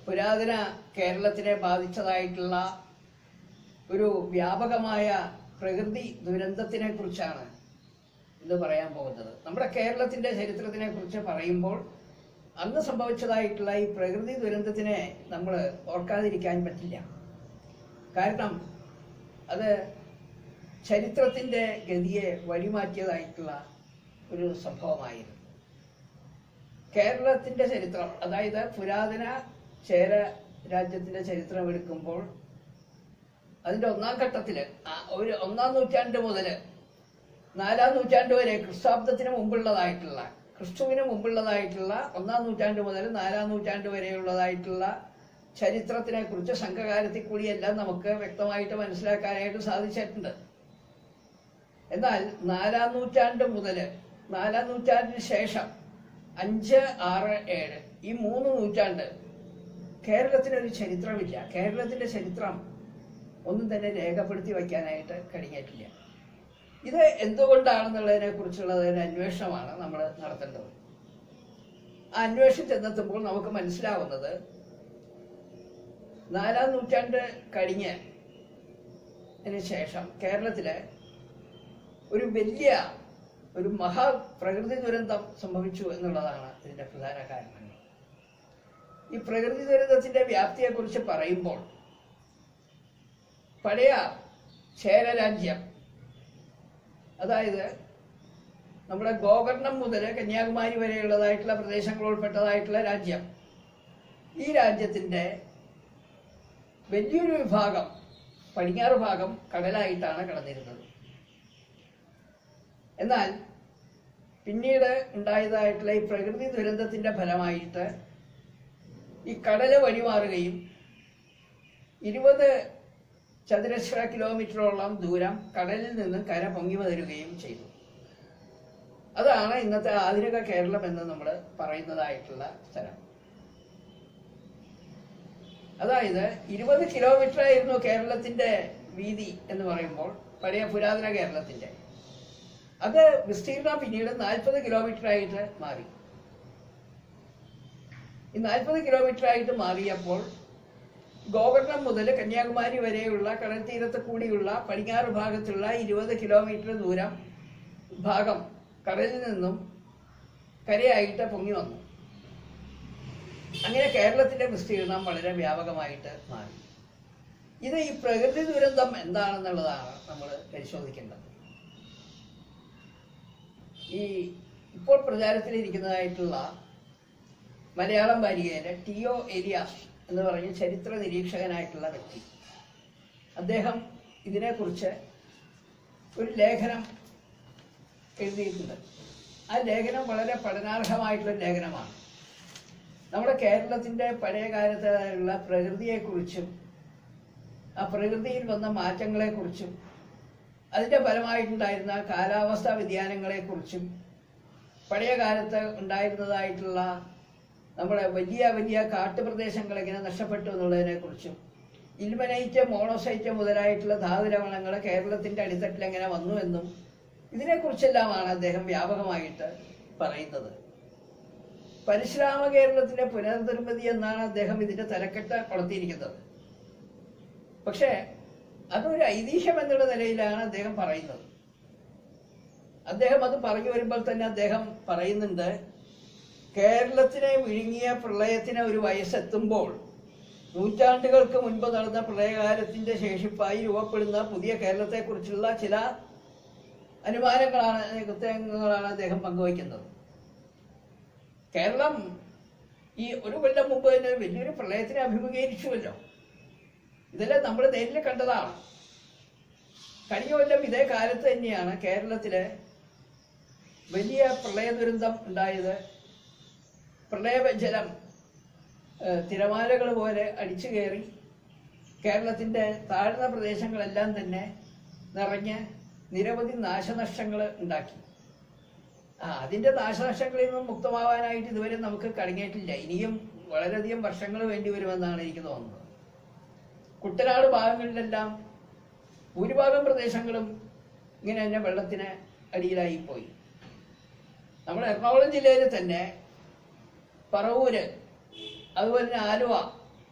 പുരാതന കേരളത്തിനെ ബാധിച്ചതായിട്ടുള്ള ഒരു വ്യാപകമായ പ്രകൃതി ദുരന്തത്തിനെ കുറിച്ചാണ് ഇത് പറയാൻ പോകുന്നത് നമ്മുടെ കേരളത്തിന്റെ ചരിത്രത്തിനെ കുറിച്ച് പറയുമ്പോൾ അന്ന് സംഭവിച്ചതായിട്ടുള്ള ഈ പ്രകൃതി ദുരന്തത്തിനെ നമ്മൾ ഓർക്കാതിരിക്കാൻ പറ്റില്ല കാരണം അത് ചരിത്രത്തിന്റെ ഗതിയെ വഴിമാറ്റിയതായിട്ടുള്ള ഒരു സംഭവമായിരുന്നു കേരളത്തിന്റെ ചരിത്രം അതായത് പുരാതന ചേര രാജ്യത്തിന്റെ ചരിത്രം എടുക്കുമ്പോൾ അതിന്റെ ഒന്നാം ഘട്ടത്തില് ആ ഒരു ഒന്നാം നൂറ്റാണ്ട് മുതല് നാലാം നൂറ്റാണ്ട് വരെ ക്രിസ്താബ്ദത്തിന് മുമ്പുള്ളതായിട്ടുള്ള ക്രിസ്തുവിന് മുമ്പുള്ളതായിട്ടുള്ള ഒന്നാം നൂറ്റാണ്ട് മുതൽ നാലാം നൂറ്റാണ്ട് വരെയുള്ളതായിട്ടുള്ള ചരിത്രത്തിനെ കുറിച്ച് സംഘകാലത്തിൽ കൂടിയെല്ലാം നമുക്ക് വ്യക്തമായിട്ട് മനസ്സിലാക്കാനായിട്ട് സാധിച്ചിട്ടുണ്ട് എന്നാൽ നാലാം നൂറ്റാണ്ട് മുതൽ നാലാം നൂറ്റാണ്ടിന് ശേഷം അഞ്ച് ആറ് ഏഴ് ഈ മൂന്ന് നൂറ്റാണ്ട് കേരളത്തിനൊരു ചരിത്രമില്ല കേരളത്തിന്റെ ചരിത്രം ഒന്നും തന്നെ രേഖപ്പെടുത്തി വയ്ക്കാനായിട്ട് കഴിഞ്ഞിട്ടില്ല ഇത് എന്തുകൊണ്ടാണെന്നുള്ളതിനെ കുറിച്ചുള്ള ഒരു അന്വേഷണമാണ് നമ്മൾ നടത്തേണ്ടത് ആ അന്വേഷണം ചെന്നെത്തുമ്പോൾ നമുക്ക് മനസ്സിലാവുന്നത് നാലാം നൂറ്റാണ്ട് കഴിഞ്ഞ് അതിന് ശേഷം കേരളത്തിലെ ഒരു വലിയ ഒരു മഹാ പ്രകൃതി ദുരന്തം സംഭവിച്ചു എന്നുള്ളതാണ് ഇതിന്റെ പ്രധാന കാരണങ്ങൾ ഈ പ്രകൃതി ദുരന്തത്തിന്റെ വ്യാപ്തിയെക്കുറിച്ച് പറയുമ്പോൾ പഴയ ചേരരാജ്യം അതായത് നമ്മുടെ ഗോകർണം മുതൽ കന്യാകുമാരി വരെയുള്ളതായിട്ടുള്ള പ്രദേശങ്ങൾ ഉൾപ്പെട്ടതായിട്ടുള്ള രാജ്യം ഈ രാജ്യത്തിന്റെ വലിയൊരു വിഭാഗം പടിഞ്ഞാറ് ഭാഗം കടലായിട്ടാണ് കടന്നിരുന്നത് എന്നാൽ പിന്നീട് ഉണ്ടായതായിട്ടുള്ള ഈ പ്രകൃതി ദുരന്തത്തിന്റെ ഫലമായിട്ട് ഈ കടല് വഴിമാറുകയും ഇരുപത് ചതുരശ്ര കിലോമീറ്ററോളം ദൂരം കടലിൽ നിന്ന് കര പൊങ്ങി വരികയും ചെയ്തു അതാണ് ഇന്നത്തെ ആധുനിക കേരളം എന്ന് നമ്മൾ പറയുന്നതായിട്ടുള്ള സ്ഥലം അതായത് ഇരുപത് കിലോമീറ്റർ ആയിരുന്നു കേരളത്തിന്റെ വീതി എന്ന് പറയുമ്പോൾ പഴയ പുരാതന കേരളത്തിന്റെ അത് വിസ്തീർണം പിന്നീട് നാൽപ്പത് കിലോമീറ്റർ ആയിട്ട് മാറി ഈ നാൽപ്പത് കിലോമീറ്റർ ആയിട്ട് മാറിയപ്പോൾ ഗോകർണം മുതൽ കന്യാകുമാരി വരെയുള്ള കടൽ തീരത്ത് കൂടിയുള്ള പടിഞ്ഞാറ് ഭാഗത്തുള്ള ഇരുപത് കിലോമീറ്റർ ദൂരം ഭാഗം കടലിൽ നിന്നും കരയായിട്ട് പൊങ്ങി വന്നു അങ്ങനെ കേരളത്തിന്റെ വിസ്തീർണം വളരെ വ്യാപകമായിട്ട് മാറി ഇത് ഈ പ്രകൃതി ദുരന്തം എന്താണെന്നുള്ളതാണ് നമ്മൾ പരിശോധിക്കേണ്ടത് ഈ ഇപ്പോൾ പ്രചാരത്തിലിരിക്കുന്നതായിട്ടുള്ള മലയാളം വാരികയിലെ ടി ഒ എലിയാസ് എന്ന് പറഞ്ഞ ചരിത്ര നിരീക്ഷകനായിട്ടുള്ള വ്യക്തി അദ്ദേഹം ഇതിനെക്കുറിച്ച് ഒരു ലേഖനം എഴുതിയിട്ടുണ്ട് ആ ലേഖനം വളരെ പഠനാർഹമായിട്ടുള്ള ലേഖനമാണ് നമ്മുടെ കേരളത്തിന്റെ പഴയ കാലത്തുള്ള പ്രകൃതിയെക്കുറിച്ചും ആ പ്രകൃതിയിൽ വന്ന മാറ്റങ്ങളെക്കുറിച്ചും അതിന്റെ ഫലമായിട്ടുണ്ടായിരുന്ന കാലാവസ്ഥാ വ്യതിയാനങ്ങളെക്കുറിച്ചും പഴയ കാലത്ത് ഉണ്ടായിരുന്നതായിട്ടുള്ള നമ്മുടെ വലിയ വലിയ കാട്ടുപ്രദേശങ്ങൾ എങ്ങനെ നഷ്ടപ്പെട്ടു എന്നുള്ളതിനെ കുറിച്ചും ഇൽമനൈറ്റ് മോണോസൈറ്റ് മുതലായിട്ടുള്ള ധാതുലവണങ്ങൾ കേരളത്തിന്റെ അടിത്തട്ടിൽ എങ്ങനെ വന്നു എന്നും ഇതിനെക്കുറിച്ചെല്ലാമാണ് അദ്ദേഹം വ്യാപകമായിട്ട് പറയുന്നത് പരശുരാമ കേരളത്തിന്റെ പുനർനിർമ്മിതി എന്നാണ് അദ്ദേഹം ഇതിന്റെ തലക്കെട്ട് വളർത്തിയിരിക്കുന്നത് പക്ഷേ അതൊരു ഐതിഹ്യം എന്നുള്ള നിലയിലാണ് അദ്ദേഹം പറയുന്നത് അദ്ദേഹം അത് പറഞ്ഞു വരുമ്പോൾ തന്നെ അദ്ദേഹം പറയുന്നുണ്ട് കേരളത്തിനെ വിഴുങ്ങിയ പ്രളയത്തിന് ഒരു വയസ്സെത്തുമ്പോൾ നൂറ്റാണ്ടുകൾക്ക് മുൻപ് നടന്ന പ്രളയകാലത്തിന്റെ ശേഷിപ്പായി രൂപപ്പെടുന്ന പുതിയ കേരളത്തെക്കുറിച്ചുള്ള ചില അനുമാനങ്ങളാണ് കൃത്യങ്ങളാണ് അദ്ദേഹം പങ്കുവയ്ക്കുന്നത് കേരളം ഈ ഒരു കൊല്ലം മുമ്പ് തന്നെ വലിയൊരു പ്രളയത്തിനെ അഭിമുഖീകരിച്ചുവല്ലോ ഇതെല്ലാം നമ്മൾ നേരിൽ കണ്ടതാണ് കഴിഞ്ഞ കൊല്ലം ഇതേ കാലത്ത് തന്നെയാണ് കേരളത്തിലെ വലിയ പ്രളയ ദുരന്തം ഉണ്ടായത് പ്രളയജലം ഏഹ്, തിരമാലകൾ പോലെ അടിച്ചു കയറി കേരളത്തിന്റെ താഴ്ന്ന പ്രദേശങ്ങളെല്ലാം തന്നെ നിറഞ്ഞ് നിരവധി നാശനഷ്ടങ്ങൾ ഉണ്ടാക്കി ആ അതിന്റെ നാശനഷ്ടങ്ങളിൽ നിന്നും മുക്തമാവാനായിട്ട് ഇതുവരെ നമുക്ക് കഴിഞ്ഞിട്ടില്ല ഇനിയും വളരെയധികം വർഷങ്ങൾ വേണ്ടി വരുമെന്നാണ് എനിക്ക് തോന്നുന്നത് കുട്ടനാട് ഭാഗങ്ങളിലെല്ലാം ഭൂരിഭാഗം പ്രദേശങ്ങളും ഇങ്ങനെ തന്നെ വെള്ളത്തിന് അടിയിലായി പോയി നമ്മുടെ എറണാകുളം ജില്ലയിൽ തന്നെ പറവൂര് അതുപോലെ തന്നെ ആലുവ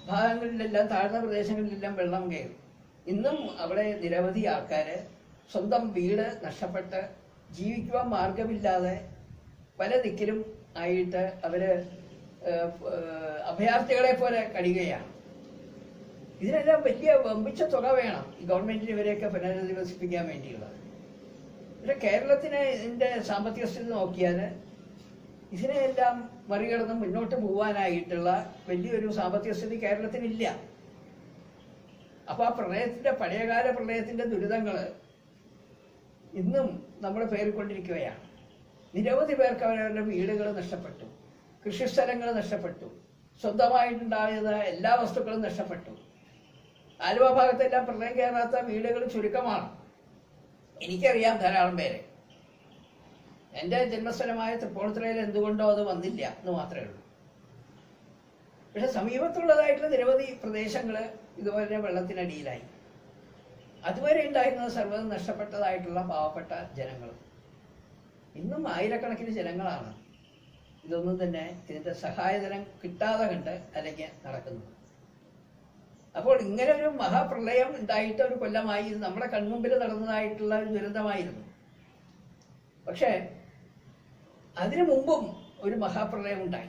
ഭാഗങ്ങളിലെല്ലാം താഴ്ന്ന പ്രദേശങ്ങളിലെല്ലാം വെള്ളം കയറി ഇന്നും അവിടെ നിരവധി ആൾക്കാര് സ്വന്തം വീട് നഷ്ടപ്പെട്ട് ജീവിക്കുവാൻ മാർഗമില്ലാതെ പല ദിക്കിലും ആയിട്ട് അവര് ഏഹ്, ഏഹ്, അഭയാർത്ഥികളെ പോലെ കഴിയുകയാണ് ഇതിനെല്ലാം വലിയ വമ്പിച്ച തുക വേണം ഈ ഗവൺമെന്റിന് ഇവരെയൊക്കെ പുനരധിവസിപ്പിക്കാൻ വേണ്ടിയുള്ളത് പക്ഷെ കേരളത്തിന് ഇതിന്റെ സാമ്പത്തിക സ്ഥിതി നോക്കിയാൽ ഇതിനെയെല്ലാം മറികടന്ന് മുന്നോട്ട് പോകാനായിട്ടുള്ള വലിയൊരു സാമ്പത്തിക സ്ഥിതി കേരളത്തിനില്ല അപ്പൊ ആ പ്രളയത്തിന്റെ പഴയകാല പ്രളയത്തിന്റെ ദുരിതങ്ങള് ഇന്നും നമ്മൾ പേറിക്കൊണ്ടിരിക്കുകയാണ് നിരവധി പേർക്ക് അവരവരുടെ വീടുകൾ നഷ്ടപ്പെട്ടു കൃഷിസ്ഥലങ്ങൾ നഷ്ടപ്പെട്ടു സ്വന്തമായിട്ടുണ്ടായത് എല്ലാ വസ്തുക്കളും നഷ്ടപ്പെട്ടു ആലുവ ഭാഗത്തെല്ലാം പ്രളയം കയറാത്ത വീടുകൾ ചുരുക്കമാണ് എനിക്കറിയാം ധാരാളം പേരെ എൻ്റെ ജന്മസ്ഥലമായ തൃപ്പൂണിത്തുറയിൽ എന്തുകൊണ്ടോ അത് വന്നില്ല എന്ന് മാത്രമേ ഉള്ളൂ പക്ഷെ സമീപത്തുള്ളതായിട്ടുള്ള നിരവധി പ്രദേശങ്ങൾ ഇതുപോലെ വെള്ളത്തിനടിയിലായി അതുവരെ ഉണ്ടായിരുന്നത് സർവ്വതും നഷ്ടപ്പെട്ടതായിട്ടുള്ള പാവപ്പെട്ട ജനങ്ങൾ ഇന്നും ആയിരക്കണക്കിന് ജനങ്ങളാണ് ഇതൊന്നും തന്നെ ഇതിന്റെ സഹായധനം കിട്ടാതെ കണ്ട് അല്ലെങ്കിൽ നടക്കുന്നത് അപ്പോൾ ഇങ്ങനെ ഒരു മഹാപ്രളയം ഉണ്ടായിട്ട് ഒരു കൊല്ലമായി ഇത് നമ്മുടെ കൺമുമ്പിൽ നടന്നതായിട്ടുള്ള ഒരു ദുരന്തമായിരുന്നു പക്ഷേ അതിനു മുമ്പും ഒരു മഹാപ്രളയം ഉണ്ടായി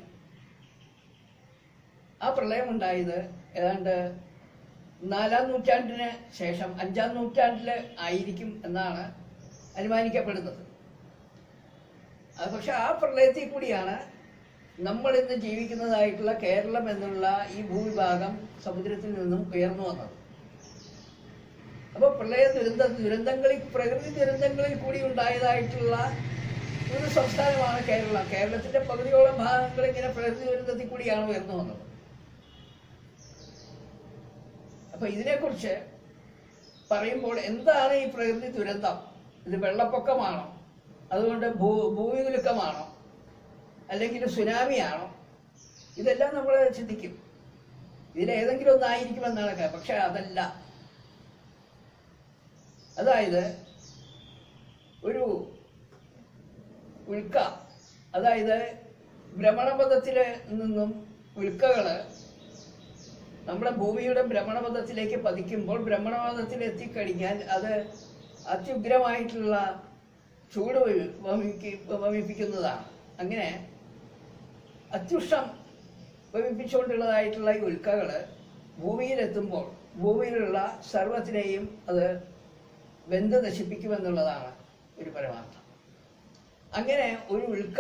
ആ പ്രളയം ഉണ്ടായത് ഏതാണ്ട് നാലാം നൂറ്റാണ്ടിന് ശേഷം അഞ്ചാം നൂറ്റാണ്ടില് ആയിരിക്കും എന്നാണ് അനുമാനിക്കപ്പെടുന്നത് അത് പക്ഷെ ആ പ്രളയത്തിൽ കൂടിയാണ് നമ്മൾ ഇന്ന് ജീവിക്കുന്നതായിട്ടുള്ള കേരളം എന്നുള്ള ഈ ഭൂവിഭാഗം സമുദ്രത്തിൽ നിന്നും ഉയർന്നു വന്നത് അപ്പൊ പ്രളയ ദുരന്ത ദുരന്തങ്ങളിൽ പ്രകൃതി ദുരന്തങ്ങളിൽ കൂടി ഉണ്ടായതായിട്ടുള്ള ഒരു സംസ്ഥാനമാണ് കേരളം കേരളത്തിന്റെ പകുതിയോളം ഭാഗങ്ങൾ ഇങ്ങനെ പ്രകൃതി ദുരന്തത്തിൽ കൂടിയാണ് ഉയർന്നു വന്നത് അപ്പൊ ഇതിനെക്കുറിച്ച് പറയുമ്പോൾ എന്താണ് ഈ പ്രകൃതി ദുരന്തം ഇത് വെള്ളപ്പൊക്കമാണോ അതുകൊണ്ട് ഭൂ ഭൂമികുലുക്കമാണോ അല്ലെങ്കിൽ സുനാമിയാണോ ഇതെല്ലാം നമ്മൾ ചിന്തിക്കും ഇതിലേതെങ്കിലും ഒന്നായിരിക്കുമെന്നാണ് ക- പക്ഷെ അതല്ല അതായത് ഒരു ഉൽക്ക അതായത് ഭ്രമണപഥത്തില് നിന്നും ഉൽക്കകള് നമ്മുടെ ഭൂമിയുടെ ഭ്രമണപഥത്തിലേക്ക് പതിക്കുമ്പോൾ ഭ്രമണപഥത്തിൽ എത്തിക്കഴിഞ്ഞാൽ അത് അത്യുഗ്രമായിട്ടുള്ള ചൂട് വമി- വമിക്ക്- വമിപ്പിക്കുന്നതാണ് അങ്ങനെ അത്യുഷ്ണം വമിപ്പിച്ചുകൊണ്ടുള്ളതായിട്ടുള്ള ഈ ഉൽക്കകള് ഭൂമിയിലെത്തുമ്പോൾ ഭൂമിയിലുള്ള സർവത്തിനെയും അത് വെന്ത് നശിപ്പിക്കുമെന്നുള്ളതാണ് ഒരു പരമാർത്ഥം അങ്ങനെ ഒരു ഉൽക്ക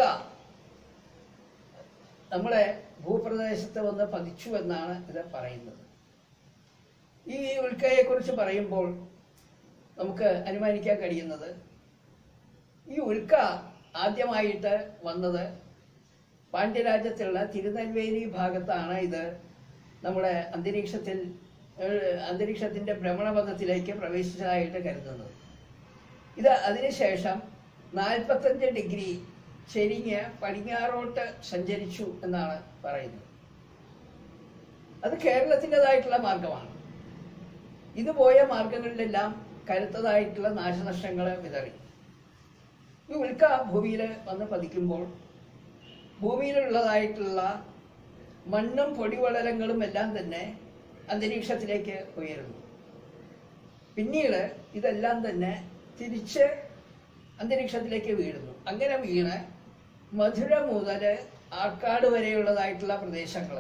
നമ്മളെ ഭൂപ്രദേശത്ത് വന്ന് പതിച്ചു എന്നാണ് ഇത് പറയുന്നത് ഈ ഉൽക്കയെ കുറിച്ച് പറയുമ്പോൾ നമുക്ക് അനുമാനിക്കാൻ കഴിയുന്നത് ഈ ഉൽക്ക ആദ്യമായിട്ട് വന്നത് പാണ്ഡ്യരാജ്യത്തുള്ള തിരുനെൽവേലി ഭാഗത്താണ് ഇത് നമ്മുടെ അന്തരീക്ഷത്തിൽ ഏഹ്, അന്തരീക്ഷത്തിന്റെ ഭ്രമണപഥത്തിലേക്ക് പ്രവേശിച്ചതായിട്ട് കരുതുന്നത് ഇത് അതിനുശേഷം നാൽപ്പത്തഞ്ച് ഡിഗ്രി ചെരിഞ്ഞ് പടിഞ്ഞാറോട്ട് സഞ്ചരിച്ചു എന്നാണ് പറയുന്നത് അത് കേരളത്തിൻ്റെതായിട്ടുള്ള മാർഗമാണ് ഇത് പോയ മാർഗങ്ങളിലെല്ലാം കരുത്തതായിട്ടുള്ള നാശനഷ്ടങ്ങൾ വിതറി ഈ ഉൽക്ക ഭൂമിയിൽ വന്ന് പതിക്കുമ്പോൾ ഭൂമിയിലുള്ളതായിട്ടുള്ള മണ്ണും പൊടിവളരങ്ങളും എല്ലാം തന്നെ അന്തരീക്ഷത്തിലേക്ക് ഉയരുന്നു പിന്നീട് ഇതെല്ലാം തന്നെ തിരിച്ച് അന്തരീക്ഷത്തിലേക്ക് വീഴുന്നു അങ്ങനെ വീണ് മധുര മുതൽ ആർക്കാട് വരെയുള്ളതായിട്ടുള്ള പ്രദേശങ്ങൾ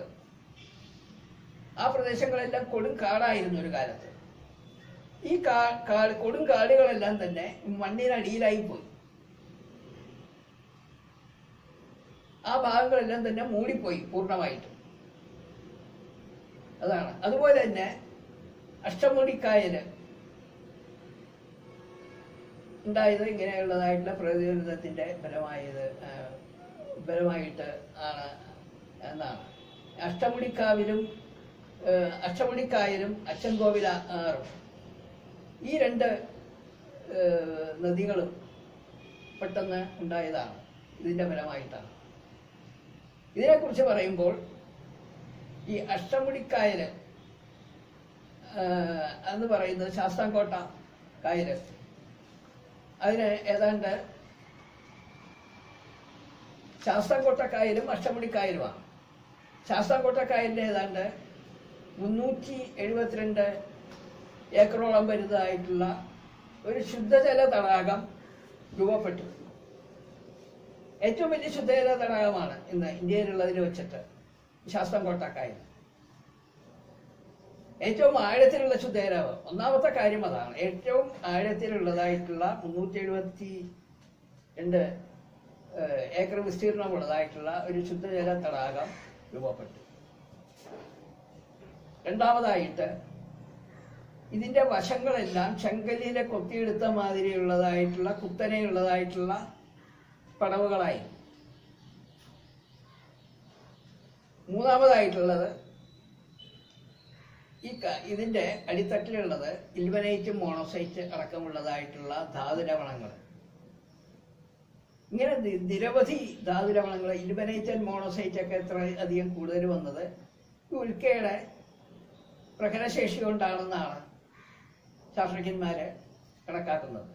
ആ പ്രദേശങ്ങളെല്ലാം കൊടും കാടായിരുന്നു ഒരു കാലത്ത് ഈ കാ കാട് കൊടും കാടുകളെല്ലാം തന്നെ മണ്ണിനടിയിലായി പോയി ആ ഭാഗങ്ങളെല്ലാം തന്നെ മൂടിപ്പോയി പൂർണ്ണമായിട്ടും അതാണ് അതുപോലെ തന്നെ അഷ്ടമുടിക്കായല് ഉണ്ടായത് ഇങ്ങനെയുള്ളതായിട്ടുള്ള പ്രകൃതിദുരന്തത്തിന്റെ ഫലമായത് ആ, ഫലമായിട്ട് ആണ് എന്നാണ് അഷ്ടമുടിക്കാവിലും ആ, അഷ്ടമുടിക്കായലും അച്ചൻകോവില ആറും ഈ രണ്ട് ആ, നദികളും പെട്ടെന്ന് ഉണ്ടായതാണ് ഇതിന്റെ ഫലമായിട്ടാണ് ഇതിനെക്കുറിച്ച് പറയുമ്പോൾ ഈ അഷ്ടമുടിക്കായല് ആ, എന്ന് പറയുന്നത് ശാസ്താംകോട്ട കായല് അതിന് ഏതാണ്ട് ശാസ്താംകോട്ട കായലും അഷ്ടമുടിക്കായലുമാണ് ശാസ്താംകോട്ട കായലിന് ഏതാണ്ട് മുന്നൂറ്റി എഴുപത്തിരണ്ട് ഏക്കറോളം വരുന്നതായിട്ടുള്ള ഒരു ശുദ്ധജല തടാകം രൂപപ്പെട്ടു ഏറ്റവും വലിയ ശുദ്ധജല തടാകമാണ് ഇന്ന് ഇന്ത്യയിലുള്ളതിൽ വെച്ചിട്ട് ശാസ്താംകോട്ട കായൽ ഏറ്റവും ആഴത്തിലുള്ള ശുദ്ധജലം ഒന്നാമത്തെ കാര്യം അതാണ് ഏറ്റവും ആഴത്തിലുള്ളതായിട്ടുള്ള മുന്നൂറ്റി എഴുപത്തി രണ്ട് ഏഹ്, ഏക്കർ വിസ്തീർണമുള്ളതായിട്ടുള്ള ഒരു ശുദ്ധജല തടാകം രൂപപ്പെട്ടു രണ്ടാമതായിട്ട് ഇതിന്റെ വശങ്ങളെല്ലാം ചെങ്കല്ലിലെ കൊത്തിയെടുത്ത മാതിരിയുള്ളതായിട്ടുള്ള കുത്തനെയുള്ളതായിട്ടുള്ള പടവുകളായി മൂന്നാമതായിട്ടുള്ളത് ഈ ക- ഇതിന്റെ അടിത്തട്ടിലുള്ളത് ഇൽവനൈറ്റ് മോണോസൈറ്റ് അടക്കമുള്ളതായിട്ടുള്ള ധാതുലവണങ്ങൾ ഇങ്ങനെ നി- നിരവധി ധാതുലവണങ്ങൾ ഇൽവനൈറ്റ് ആൻഡ് മോണോസൈറ്റ് ഒക്കെ എത്ര അധികം കൂടുതൽ വന്നത് ഈ ഉൽക്കയുടെ പ്രഹരശേഷി കൊണ്ടാണെന്നാണ് ശാസ്ത്രജ്ഞന്മാര് കണക്കാക്കുന്നത്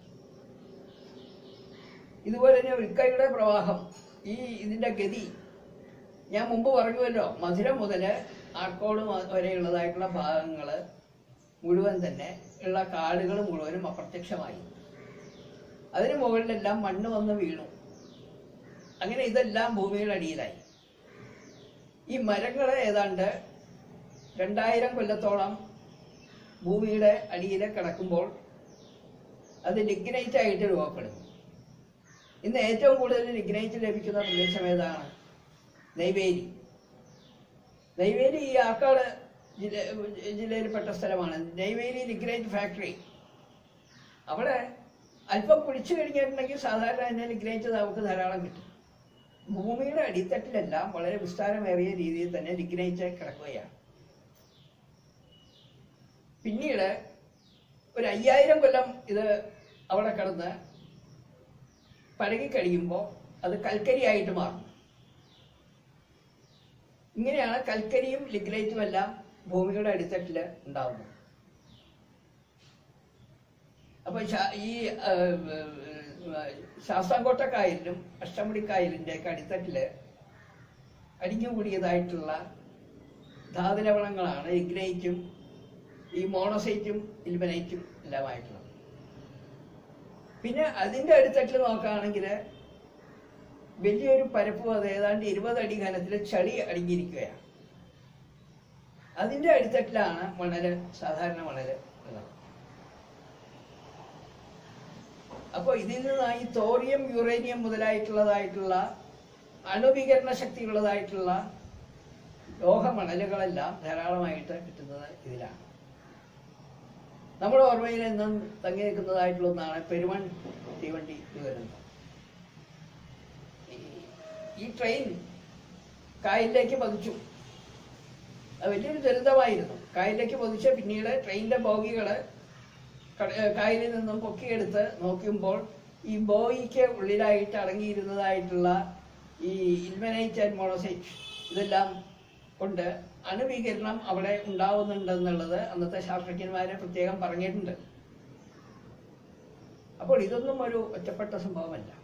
ഇതുപോലെ തന്നെ ഉൽക്കയുടെ പ്രവാഹം ഈ ഇതിന്റെ ഗതി ഞാൻ മുമ്പ് പറഞ്ഞുവല്ലോ മധുര മുതല് ആർക്കോട് മ- വരെയുള്ളതായിട്ടുള്ള ഭാഗങ്ങള് മുഴുവൻ തന്നെ ഉള്ള കാടുകൾ മുഴുവനും അപ്രത്യക്ഷമായി അതിന് മുകളിലെല്ലാം മണ്ണ് വന്ന് വീണു അങ്ങനെ ഇതെല്ലാം ഭൂമിയുടെ അടിയിലായി ഈ മരങ്ങൾ ഏതാണ്ട് രണ്ടായിരം കൊല്ലത്തോളം ഭൂമിയുടെ അടിയിൽ കിടക്കുമ്പോൾ അത് ലിഗ്നൈറ്റ് ആയിട്ട് രൂപപ്പെടുന്നു ഇന്ന് ഏറ്റവും കൂടുതൽ ലിഗ്നൈറ്റ് ലഭിക്കുന്ന പ്രദേശം ഏതാണ് നെയ്വേലി നെയ്വേലി ഈ ആക്കാട് ജില്ല ജില്ലയിൽപ്പെട്ട സ്ഥലമാണ് നെയ്വേലി ലിഗ്നൈറ്റ് ഫാക്ടറി അവിടെ അല്പം കുഴിച്ചു കഴിഞ്ഞിട്ടുണ്ടെങ്കിൽ സാധാരണ തന്നെ ലിഗ്നൈറ്റ് നമുക്ക് ധാരാളം കിട്ടും ഭൂമിയുടെ അടിത്തട്ടിലെല്ലാം വളരെ വിസ്താരമേറിയ രീതിയിൽ തന്നെ ലിഗ്നൈറ്റ് കിടക്കുകയാണ് പിന്നീട് ഒരു അയ്യായിരം കൊല്ലം ഇത് അവിടെ കിടന്ന് പഴകിക്കഴിയുമ്പോൾ അത് കൽക്കരിയായിട്ട് മാറും ഇങ്ങനെയാണ് കൽക്കരിയും ലിഗ്നൈറ്റും എല്ലാം ഭൂമിയുടെ അടിത്തട്ടിൽ ഉണ്ടാവുന്നത് അപ്പൊ ശാ- ഈ ആ, ആ, ശാസ്താംകോട്ട കായലിലും അഷ്ടമുടി കായലിന്റെ ഒക്കെ അടിത്തട്ടില് അടിഞ്ഞുകൂടിയതായിട്ടുള്ള ധാതുലവണങ്ങളാണ് ഇഗ്നൈറ്റും ഈ മോണോസൈറ്റും ഇൽബനൈറ്റും എല്ലാമായിട്ടുള്ളത് പിന്നെ അതിന്റെ അടിത്തട്ടിൽ നോക്കുകയാണെങ്കിൽ വലിയൊരു പരപ്പ് അത് ഏതാണ്ട് ഇരുപത് അടി ഘനത്തിൽ ചളി അടിഞ്ഞിരിക്കുകയാണ് അതിന്റെ അടിത്തട്ടിലാണ് മണല് സാധാരണ മണല് ഉള്ളത് അപ്പോൾ ഇതിൽ നിന്ന് ഈ തോറിയം യുറേനിയം മുതലായിട്ടുള്ളതായിട്ടുള്ള അണുവികരണ ശക്തിയുള്ളതായിട്ടുള്ള ലോഹമണലുകളെല്ലാം ധാരാളമായിട്ട് കിട്ടുന്നത് ഇതിലാണ് നമ്മുടെ ഓർമ്മയിൽ എന്നും തങ്ങി നിൽക്കുന്നതായിട്ടുള്ള ഒന്നാണ് പെരുമൺ തീവണ്ടി ദുരന്തം ഈ- ഈ ട്രെയിൻ കായലിലേക്ക് പതിച്ചു അത് വലിയൊരു ദുരന്തമായിരുന്നു കായലിലേക്ക് പതിച്ച് പിന്നീട് ട്രെയിനിന്റെ ബോഗികള് കട- ഏഹ് കായലിൽ നിന്നും പൊക്കിയെടുത്ത് നോക്കുമ്പോൾ ഈ ബോയിക്ക് ഉള്ളിലായിട്ട് അടങ്ങിയിരുന്നതായിട്ടുള്ള ഈ ഇൽമനൈറ്റ് ആൻഡ് മോണോസൈറ്റ് ഇതെല്ലാം കൊണ്ട് അണുവീകരണം അവിടെ ഉണ്ടാവുന്നുണ്ടെന്നുള്ളത് അന്നത്തെ ശാസ്ത്രജ്ഞന്മാരെ പ്രത്യേകം പറഞ്ഞിട്ടുണ്ട് അപ്പോൾ ഇതൊന്നും ഒരു ഒറ്റപ്പെട്ട സംഭവമല്ല